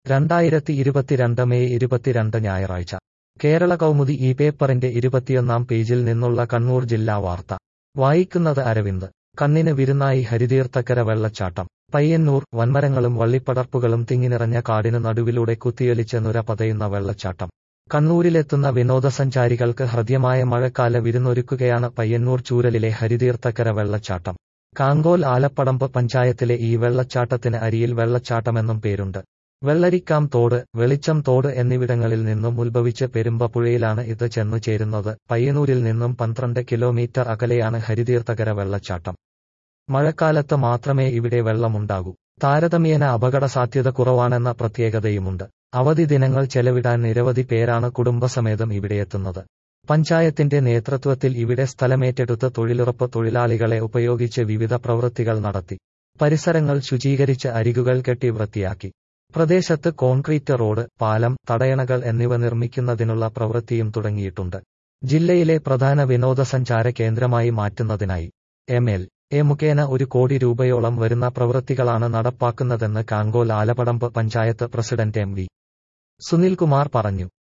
രണ്ടായിരത്തി ഇരുപത്തിരണ്ട് മെയ് ഇരുപത്തിരണ്ട് ഞായറാഴ്ച കേരള കൗമുദി ഈ പേപ്പറിന്റെ ഇരുപത്തിയൊന്നാം പേജിൽ നിന്നുള്ള കണ്ണൂർ ജില്ലാ വാർത്ത വായിക്കുന്നത് അരവിന്ദ് കണ്ണിന് വിരുന്നായി ഹരിതീർത്ഥക്കര വെള്ളച്ചാട്ടം പയ്യന്നൂർ വൻമരങ്ങളും വള്ളിപ്പടർപ്പുകളും തിങ്ങിനിറഞ്ഞ കാടിന് നടുവിലൂടെ കുത്തിയൊലിച്ച് നുര പതയുന്ന വെള്ളച്ചാട്ടം കണ്ണൂരിലെത്തുന്ന വിനോദസഞ്ചാരികൾക്ക് ഹൃദ്യമായ മഴക്കാല വിരുന്നൊരുക്കുകയാണ് പയ്യന്നൂർ ചൂരലിലെ ഹരിതീർത്ഥക്കര വെള്ളച്ചാട്ടം കാങ്കോൽ ആലപ്പടമ്പ് പഞ്ചായത്തിലെ ഈ വെള്ളച്ചാട്ടത്തിന് അരിയിൽ വെള്ളച്ചാട്ടമെന്നും പേരുണ്ട് വെള്ളരിക്കാം തോട് വെളിച്ചം തോട് എന്നിവിടങ്ങളിൽ നിന്നും ഉത്ഭവിച്ച് പെരുമ്പപ്പുഴയിലാണ് ഇത് ചെന്നു ചേരുന്നത് പയ്യന്നൂരിൽ നിന്നും പന്ത്രണ്ട് കിലോമീറ്റർ അകലെയാണ് ഹരിതീർത്ഥകര വെള്ളച്ചാട്ടം മഴക്കാലത്ത് മാത്രമേ ഇവിടെ വെള്ളമുണ്ടാകൂ താരതമ്യേന അപകട സാധ്യത കുറവാണെന്ന പ്രത്യേകതയുമുണ്ട് അവധി ദിനങ്ങൾ ചെലവിടാൻ നിരവധി പേരാണ് കുടുംബസമേതം ഇവിടെയെത്തുന്നത് പഞ്ചായത്തിന്റെ നേതൃത്വത്തിൽ ഇവിടെ സ്ഥലമേറ്റെടുത്ത് തൊഴിലുറപ്പ് തൊഴിലാളികളെ ഉപയോഗിച്ച് വിവിധ പ്രവൃത്തികൾ നടത്തി പരിസരങ്ങൾ ശുചീകരിച്ച് അരികുകൾ കെട്ടി വൃത്തിയാക്കി പ്രദേശത്ത് കോൺക്രീറ്റ് റോഡ് പാലം തടയണകൾ എന്നിവ നിർമ്മിക്കുന്നതിനുള്ള പ്രവൃത്തിയും തുടങ്ങിയിട്ടുണ്ട് ജില്ലയിലെ പ്രധാന വിനോദസഞ്ചാര കേന്ദ്രമായി മാറ്റുന്നതിനായി എം എൽ എ മുഖേന ഒരു കോടി രൂപയോളം വരുന്ന പ്രവൃത്തികളാണ് നടപ്പാക്കുന്നതെന്ന് Kankol Alappadamba panchayat president M V Sunilkumar പറഞ്ഞു